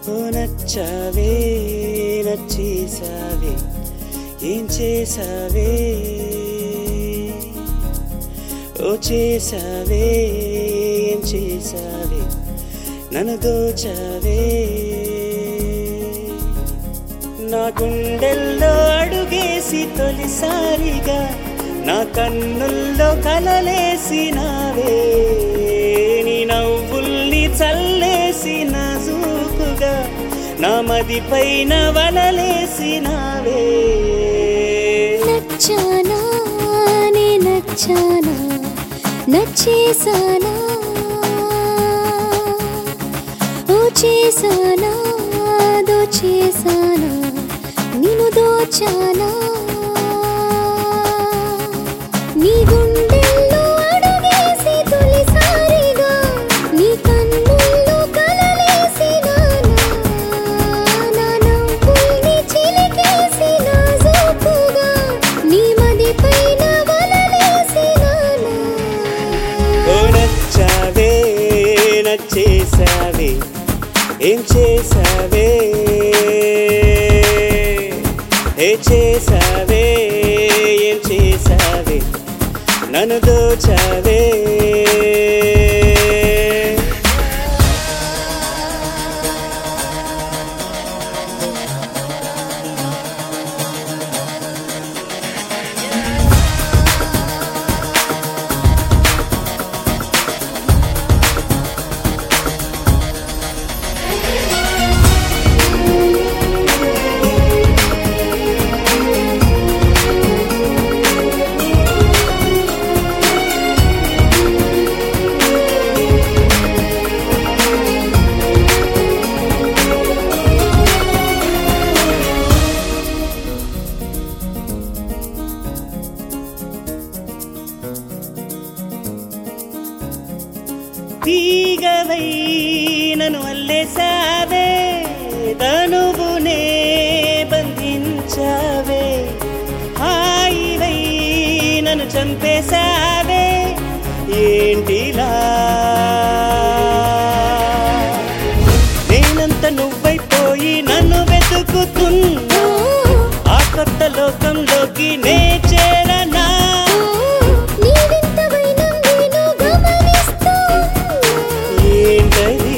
ఓ నచ్చావే నచ్చేసావే ఏం చేసావే ఓ చేసావే ఏం చేసావే నన్ను దోచావే నా గుండెల్లో అడుగేసి తొలిసారిగా నా కన్నుల్లో కలలేసినావే నీ నవ్వుల్ని చల్లేసి నా జూకుగా నా మది పైన వలలేసినావే నచ్చానా నే నచ్చానా నచ్చేసానా ఓ చేసానా దోచేసానా నిన్ను దోచానా నీ గుండెల్లో అడుగేసి తొలిసారిగా నీ కన్నుల్లో కలలేసినానా నా నవ్వుల్ని చిలికేసి నా జోకుగా నీ మది పైన వలలేసినానా ఓ నచ్చావే నచ్చేసావే ఏం చేసావే ఏ చేసావే ఏం చేసావే నన్ను దోచావే తీగవై నన్ను అల్లేసావే తనువునే బంధించావే హాయివై నన్ను చంపేశావే ఏంటిలా నేనంత నువ్వైపోయి నన్ను వెతుకుతున్నా ఆ కొత్త లోకంలోకి నే చేరనా నీ వింత వైనం నేను గమనిస్తూ ఏంటది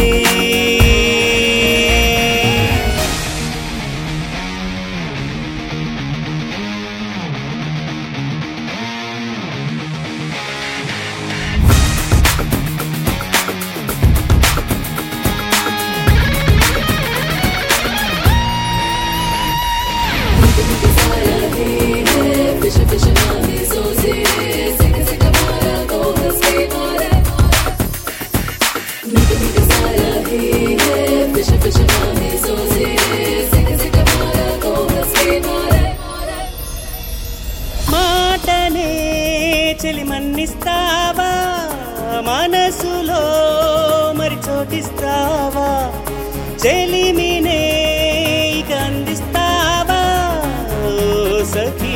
మాటనే చెలి మన్నిస్తావా మనసులో మరి చోటిస్తావా చెలిమినే ఇక అందిస్తావా ఓ సఖీ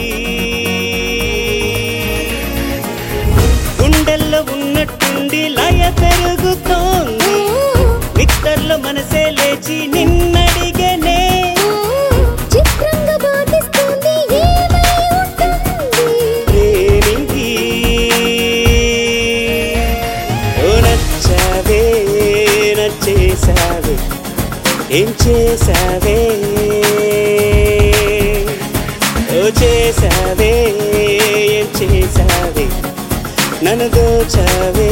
గుండెల్లో ఉన్నట్టుండి లయ పెరుగుతోంది నిత్తర్లో మనసే లేచి నిన్నడిగనే చిత్రంగా బాధిస్తుంది ఏమై ఉంటుంది ప్రేమిది ఓ నచ్చావే నచ్చేసావే ఏం చేసావే ఓ చేసావే ఏం చేసావే నన్ను దోచావే